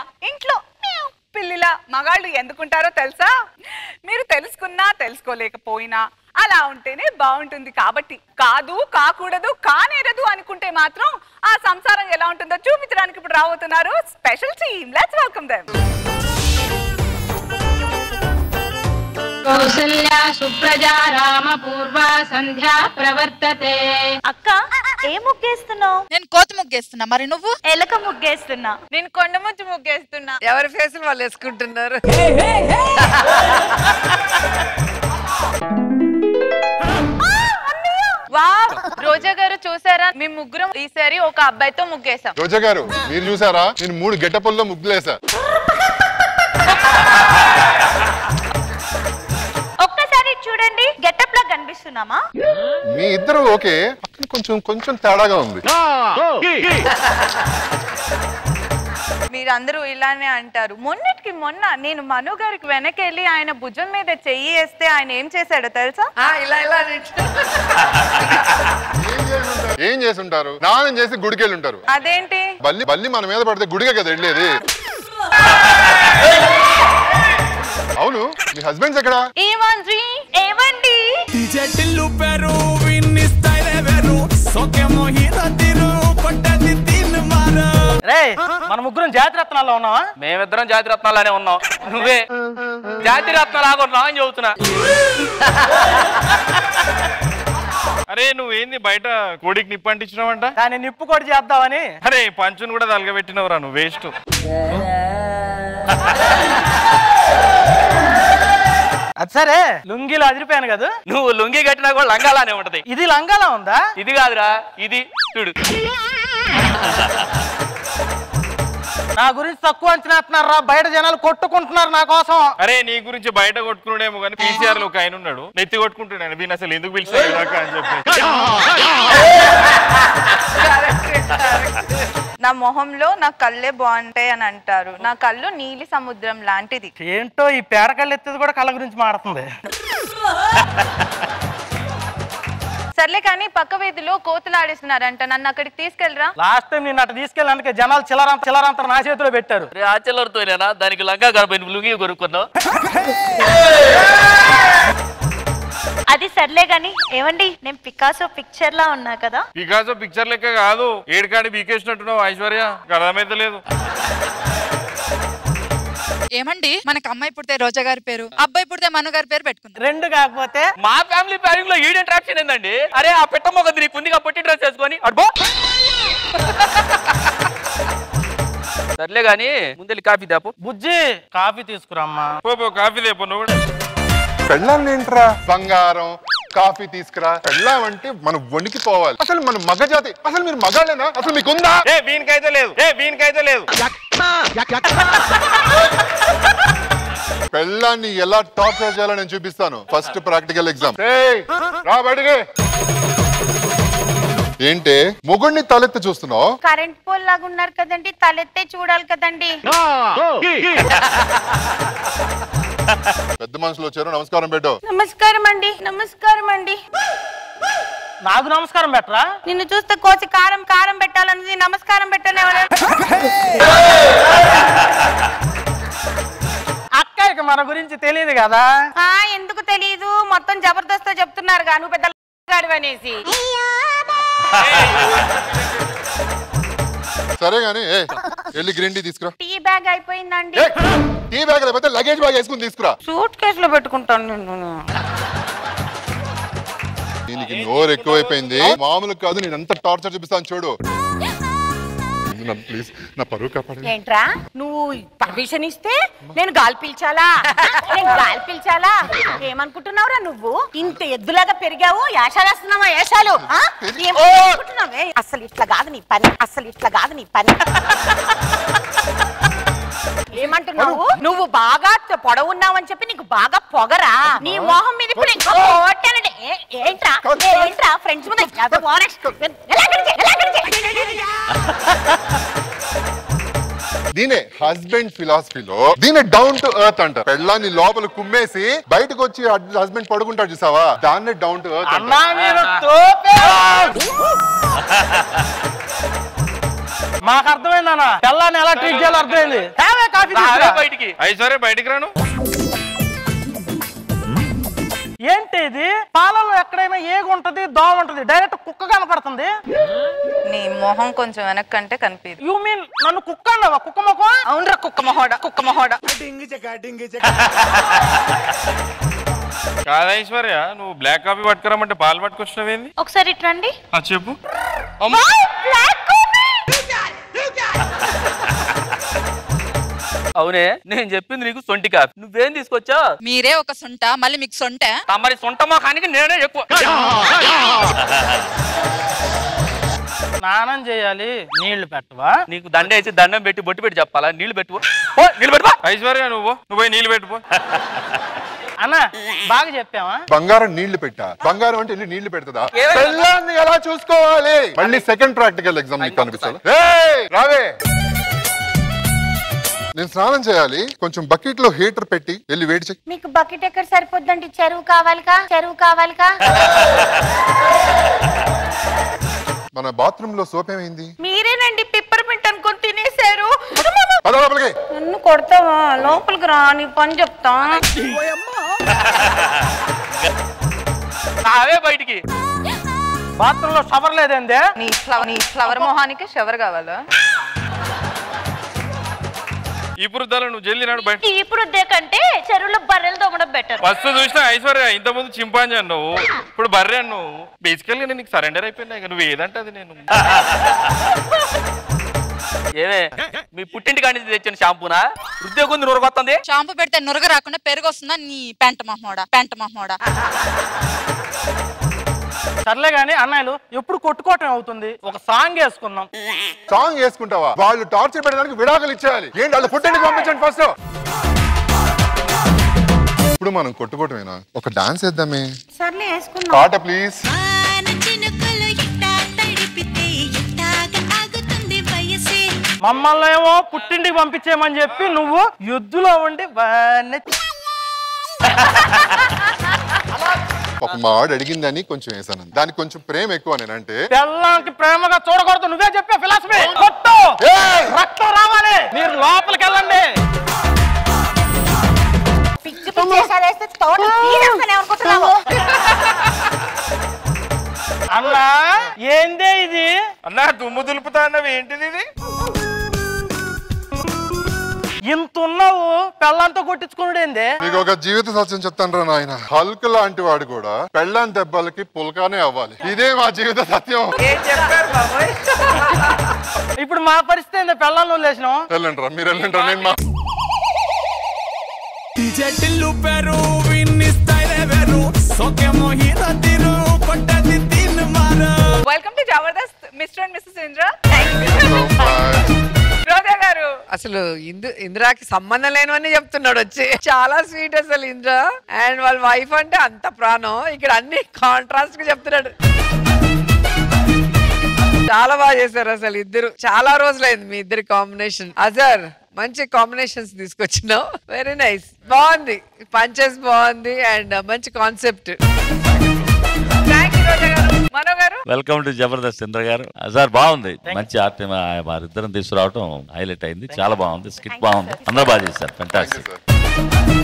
ఇంట్లో మ్యావ్ పిల్లిలా మగాళ్ళు ఎందుకుంటారో తెలుసా మీరు తెలుసుకున్నా తెలుసుకోలేకపోయినా అలా ఉంటేనే బాగుంటుంది కాబట్టి కాదు కాకూడదు కానేరదు అనుకుంటే మాత్రం ఆ సంసారం ఎలా ఉంటుందో చూపించడానికి ఇప్పుడు రాబోతున్నారు special team let's welcome them Kausalya సుప్రజా రామ పూర్వ సంధ్యా ప్రవర్తతే అక్క ఏ ముగ్గేస్తున్నావు నేను కోతి ముగ్గేస్తున్నా మరి నువ్వు ఎలక ముగ్గేస్తున్నా నేను కొండముచ్చు ముగ్గేస్తున్నా ఎవరి ఫేసులు వాళ్ళు వేసుకుంటున్నారు వా రోజా గారు చూసారా మీ ముగ్గురం ఈసారి ఒక అబ్బాయితో ముగ్గేసాం రోజా గారు మీరు చూసారా నేను మూడు గెటపుల్లో ముగ్గులేసా ఒక్కసారి చూడండి గెటప్ లా కనిపిస్తున్నామా మీ ఇద్దరు ఓకే పక్కన కొంచెం కొంచెం తేడాగా ఉంది మీరందరూ ఇలానే అంటారు మొన్నటికి మొన్న నేను మను గారికి వెనకెళ్ళి ఆయన భుజం మీద చెయ్యి వేస్తే ఆయన ఏం చేశాడో తెలుసా ఆ, ఇలా ఇలా నించు. ఏం చేసి ఉంటారు స్నానం చేసి గుడికి వెళ్ళి ఉంటారు అదేంటి బల్లి బల్లి మన మీద పడితే గుడికే కదా వెళ్ళేది అవును మీ హస్బెండ్స్ ఎక్కడ ఏమండ్రి ఏమండి జటిల్లు పెరు విన్ని స్టైలే వేరు సోకే మోహిత తిరు కొట్టది తిన్ మారు రే మన ముగ్గురం జాతి రత్నాల్లో ఉన్నావా మేమిద్దరం జాతి రత్నాలనే ఉన్నాం నువ్వే జాతి రత్నాలు ఉన్నావు అని చెబుతున్నా అరే నువ్వేంది బయట కోడికి నిప్పు అంటించినావంట దాన్ని నిప్పు కొట్టి చేద్దామని అరే పంచును కూడా తలగబెట్టినవురా నువ్వు వేస్ట్ అది సరే లుంగీలో అదిరిపోయాను కదా నువ్వు లుంగి కట్టినా కూడా లంగాలానే ఉంటది ఇది లంగాలా ఉందా ఇది కాదురా ఇది చూడు నా గురించి తక్కువ అంచనా వేస్తున్నారా బయట జనాలు కొట్టుకుంటున్నారు నా కోసం అరే నీ గురించి బయట కొట్టుకున్నాడేమో కానీ పీసీఆర్ లో ఒక ఆయన ఉన్నాడు నెత్తి కొట్టుకుంటున్నాను వీని అసలు ఎందుకు పిలిచాడు దాకా అని చెప్పి నా మొహంలో నా కళ్ళే బాగుంటాయి అని అంటారు నా కళ్ళు నీలి సముద్రం లాంటిది ఏంటో ఈ పేడకళ్ళు ఎత్తేది కూడా కళ్ళ గురించి మాడుతుంది సర్లే కానీ పక్క వీధిలో కోతులు ఆడిస్తున్నారంట నన్ను అక్కడికి తీసుకెళ్ళరా లాస్ట్ టైం నేను అటు తీసుకెళ్ళడానికి జనాలు చిల్లరంత చిల్లరంతా నా చేతిలో పెట్టారు అరే ఆ చిల్లరతోనేనా దానికి లంగా కనపడి లుంగి కొనుక్కున్నావు అది సర్లే గాని ఏమండి నేను పికాసో పిక్చర్ లా ఉన్నా కదా పికాసో పిక్చర్ లెక్క కాదు ఏడుకాడి బీకేసినట్టున్నావు ఐశ్వర్య అర్థమైతే లేదు ఏమండి మనకు అమ్మాయి పుడితే రోజా గారి పేరు అబ్బాయి పుడితే మను గారి పేరు పెట్టుకుందాం రెండు కాకపోతే మా ఫ్యామిలీ ప్లానింగ్ లో ఈడ్ ఇంట్రాక్షన్ ఏందండి అరే ఆ పెట్ట మొగ నీకు ఉందిగా పొట్టి డ్రెస్ వేసుకొని అడ్బో సర్లే గాని ముందెళ్ళి కాఫీ దాపు బుజ్జి కాఫీ తీసుకురమ్మా పో పో కాఫీ దేపు నువ్వు కూడా పెళ్ళాన్ని ఏంట్రా బంగారం కాఫీ తీసుకురా పెళ్ళాం అంటే మనం వణికిపోవాలి అసలు మన మగజాతి అసలు మీరు మగాళ్ళేనా అసలు మీకుందా ఏ వీనికైతే లేదు ఏ వీనికైతే లేదు పెళ్ళాన్ని ఎలా టార్చర్ చేయాలో నేను చూపిస్తాను ఫస్ట్ ప్రాక్టికల్ ఎగ్జామ్ రా బయటికి ఏంటి మొగుడిని తలెత్తి చూస్తున్నావు కరెంట్ పోల్ లాగా ఉన్నారు కదండి తలెత్తే చూడాలి కదండి పెద్ద మనుషులు వచ్చారు నమస్కారం పెట్టు నమస్కారం అండి నమస్కారం అండి నాకు నమస్కారం పెట్టరా నిన్ను చూస్తే కోసి కారం కారం పెట్టాలన్నది నమస్కారం పెట్టాను ఎవరు అక్కయ్యకి మన గురించి తెలియదు కదా ఆ, ఎందుకు తెలియదు మొత్తం జబర్దస్త్ చెప్తున్నారు గా నువ్వు పెద్ద గాడివి అనేసి సరే గానీ ఏ వెళ్ళి గ్రీన్ టీ తీసుకురా టీ బ్యాగ్ అయిపోయిందండి ఏ, టీ బ్యాగ్ లేకపోతే లగేజ్ బ్యాగ్ వేసుకుని తీసుకురా సూట్ కేసులో పెట్టుకుంటాను నేను దీనికి నోరు ఎక్కువైపోయింది మామూలు కాదు నేను ఎంత టార్చర్ చూపిస్తాను చూడు ప్లీజ్ నా పరువు కాపాడు ఏంట్రా నువ్వు పర్మిషన్ ఇస్తే నేను గాలి పీల్చాలా నేను గాలి పీల్చాలా ఏమనుకుంటున్నావురా నువ్వు ఇంత ఎద్దులాగా పెరిగావు యాషాలు వేస్తున్నావా యాషాలు ఆ? ఏమనుకుంటున్నావే అసలు ఇట్లా కాదు నీ పని అసలు ఇట్లా కాదు నీ పని ఏమంటున్నావు నువ్వు బాగా పొడవున్నావని చెప్పి నీకు బాగా పొగరా నీ మొహం మీద ఇప్పుడు ఇంకా కొట్టానంటే ఏ- ఏంట్రా ఏంట్రా ఫ్రెండ్స్ ముందు ఎంత honest. ఎలా అక్కడికి? ఎలా అక్కడికి? దీనే హస్బెండ్ ఫిలాసఫీలో దీనే డౌన్ టు ఎర్త్ అంటారు పెళ్ళాన్ని లోపల కుమ్మేసి బయటకు వచ్చి హస్బెండ్ పడుకుంటాడు చూసావా దాన్నే డౌన్ టు ఎర్త్ అన్నా అంటారు మీరు తోపే మాకు అర్థమైందన్నా తెల్లాన్ని ఎలా ట్రీట్ చేయాలో అర్థమైంది తేవే కాఫీ రావే తీసుకురా. బయటికి ఐశ్వర్య బయటికి రాను ఏంటి ఇది పాలలో ఎక్కడైనా ఏగు ఉంటది దోమ ఉంటది డైరెక్ట్ కుక్క కనపడుతుంది నీ మొహం కొంచెం వెనక్కి అంటే కనిపించదు యూ మీన్ నన్ను కుక్క అన్నావా కుక్క ముఖం అవునరా కుక్క మొహోడ కుక్క మొహోడ కాదా ఐశ్వర్య నువ్వు బ్లాక్ కాఫీ పట్టుకురమ్మంటే పాలు పట్టుకొచ్చినవేంది ఒకసారి ఇట్రండి ఆ చెప్పు అమ్మ. అవునే నేను చెప్పింది నీకు సొంటి కాఫీ నువ్వేం తీసుకొచ్చా మీరే ఒక సొంట మళ్ళీ మీకు సొంట మరి సొంట మొఖానికి నేనే ఎక్కువ స్నానం చేయాలి నీళ్లు పెట్టవా నీకు దండ వేసి దండం పెట్టి బొట్టు పెట్టి చెప్పాలా నీళ్లు పెట్టుకో పో నీళ్లు పెట్టుకో ఐశ్వర్య నువ్వు నువ్వు పోయి నీళ్ళు పెట్టుకో అన్న బాగా చెప్పావా బంగారం నీళ్లు పెట్టా బంగారం అంటే వెళ్ళి నీళ్లు పెడుతుందా ఏమైంది? పెళ్ళాన్ని ఎలా చూసుకోవాలి మళ్ళీ సెకండ్ ప్రాక్టికల్ ఎగ్జామ్ నీకు కనిపిస్తుంది ఏయ్, రావే నేను స్నానం చేయాలి కొంచెం బకెట్ లో హీటర్ పెట్టి వెళ్ళి వేడి చెయ్యి మీకు బకెట్ ఎక్కడ సరిపోద్దండి చెరువు కావాలికా చెరువు కావాలికా మన బాత్రూమ్ లో సోప్ ఏమైంది మీరేనండి పిప్పర్ మింట్ అనుకొని తినేశారు పద లోపలికి నన్ను కొడతావా లోపలికి రా నీ పని చెప్తా రావే బయటికి బాత్రూమ్ లో షవర్ లేదేందే నీ ఫ్లవర్ నీ ఫ్లవర్ మొహానికి షవర్ కావాలా ఇప్పుడు దళ నువ్వు జల్లి నాడు బయట ఇప్పుడు వద్దే కంటే చెరువులో బర్రెలు తోమడం బెటర్ ఫస్ట్ చూసినా ఐశ్వర్య ఇంత ముందు చింపాంజీ అన్నావు ఇప్పుడు బర్రె అన్నావు బేసికల్ గా నేను నీకు సరెండర్ అయిపోయినా ఇక నువ్వు ఏదంటే అది నేను ఏమే మీ పుట్టింటి కాడి నుంచి తెచ్చిన షాంపూనా వృద్ధి కొంది నూరకొస్తుంది షాంపూ పెడితే నురగ రాకుండా పెరుగు వస్తుందా నీ పెంట మహోడా పెంట మహోడా సర్లే గాని అన్నయ్యలు ఎప్పుడు కొట్టుకోవటం అవుతుంది ఒక సాంగ్ వేసుకుందాం సాంగ్ వేసుకుంటావా వాళ్ళు టార్చర్ పెట్టడానికి విడాకులు ఇచ్చేయాలి ఏంటి వాళ్ళు పుట్టండి పంపించండి ఫస్ట్ ఇప్పుడు మనం కొట్టుకోవటమేనా ఒక డాన్స్ వేద్దామే సర్లే వేసుకుందాం పాట ప్లీజ్ మమ్మల్ని ఏమో పుట్టింటికి పంపించేయమని చెప్పి నువ్వు యుద్ధలో ఉండి బాగానే పాప మా వాడు అడిగిందని కొంచెం వేసాను దానికి కొంచెం ప్రేమ ఎక్కువ నేనంటే పిల్లలకి ప్రేమగా చూడకూడదు నువ్వే చెప్పే ఫిలాసఫీ కొట్టు ఏయ్! రక్తం రావాలి మీరు లోపలికి వెళ్ళండి పిచ్చి పిచ్చి వేషాలు వేస్తే తోట తీరేస్తానే అనుకుంటున్నావు అన్నా ఏందే ఇది అన్నా దుమ్ము దులుపుతా అన్నవి ఏంటిది ఇది ఇంత ఉన్నావు పెళ్ళంతో కొట్టించుకున్నాడేందే మీకు ఒక జీవిత సత్యం చెప్తాను రా నాయన హల్క్ లాంటి వాడు కూడా పెళ్ళాం దెబ్బలకి పులకానే అవ్వాలి ఇదే మా జీవిత సత్యం ఏం చెప్పారు బాబోయ్ ఇప్పుడు మా పరిస్థితి ఏంది పెళ్ళంలో లేచినాం వెళ్ళండి రా మీరు వెళ్ళండి రా నేను మా చెట్టిల్లు పెరు విన్ని స్టైల్ వేరు సోకేమో హీరో తీరు కొట్టది తిన్ మారు welcome to Jabardasth Mr and Mrs Indra Bye. Roja గారు అసలు ఇందు ఇందిరాకి సంబంధం లేనివన్నీ చెప్తున్నాడు వచ్చి చాలా స్వీట్ అసలు ఇంద్ర అండ్ వాళ్ళ వైఫ్ అంటే అంత ప్రాణం ఇక్కడ అన్ని కాంట్రాస్ట్ గా చెప్తున్నాడు చాలా బాగా చేశారు అసలు ఇద్దరు చాలా రోజులైంది మీ ఇద్దరి కాంబినేషన్ అజర్ మంచి కాంబినేషన్స్ తీసుకొచ్చినావు వెరీ నైస్ బాగుంది పంచెస్ బాగుంది అండ్ మంచి కాన్సెప్ట్ థ్యాంక్ యూ రోజా గారు మనో గారు వెల్కమ్ టు జబర్దస్త్ ఇంద్ర గారు సార్ బాగుంది మంచి ఆర్ట్ వారిద్దరం తీసుకురావటం హైలైట్ అయింది చాలా బాగుంది స్కిట్ బాగుంది అందరూ బాగా చేశారు Thank you, ఫెంటాస్టిక్ sir.